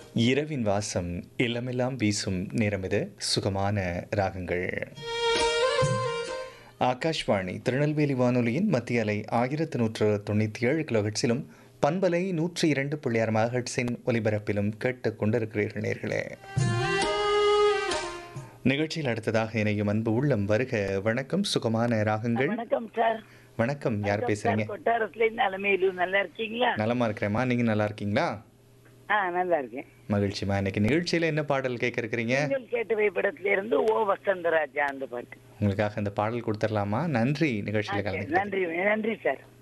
இரவின் வாசம் இல்லமெல்லாம் வீசும் நேரமிது சுகமான ராகங்கள் ஆகாஷ்வாணி திருநெல்வேலி வானொலியின் மத்திய அலை ஆயிரத்து நூற்று தொண்ணூற்றி ஏழு கிலோஹெட்ஸிலும் பண்பலை நூற்றி இரண்டு புள்ளியார் மகட்ஸின் ஒலிபரப்பிலும் கேட்டுக் கொண்டிருக்கிறீர்கள் நேர்களே நிகழ்ச்சியில் அடுத்ததாக இணையும் அன்பு உள்ளம் வருக வணக்கம் சுகமான ராகங்கள் வணக்கம் சார் வணக்கம் யார் பேசுறீங்க கொட்டாரத்துல இருந்து அலமேலு நல்லா இருக்கீங்களா நலமா இருக்கிறேம்மா நீங்க நல்லா இருக்கீங்களா ஆ நல்லா இருக்கேன் மகிழ்ச்சிமா இன்னைக்கு நிகழ்ச்சியில என்ன பாடல் கேட்க இருக்கிறீங்க நீங்கள் கேட்டவை படத்துல இருந்து ஓ வசந்தராஜா அந்த பாட்டு உங்களுக்காக அந்த பாடல் கொடுத்துடலாமா நன்றி நிகழ்ச்சியில கலந்து நன்றி நன்றி சார்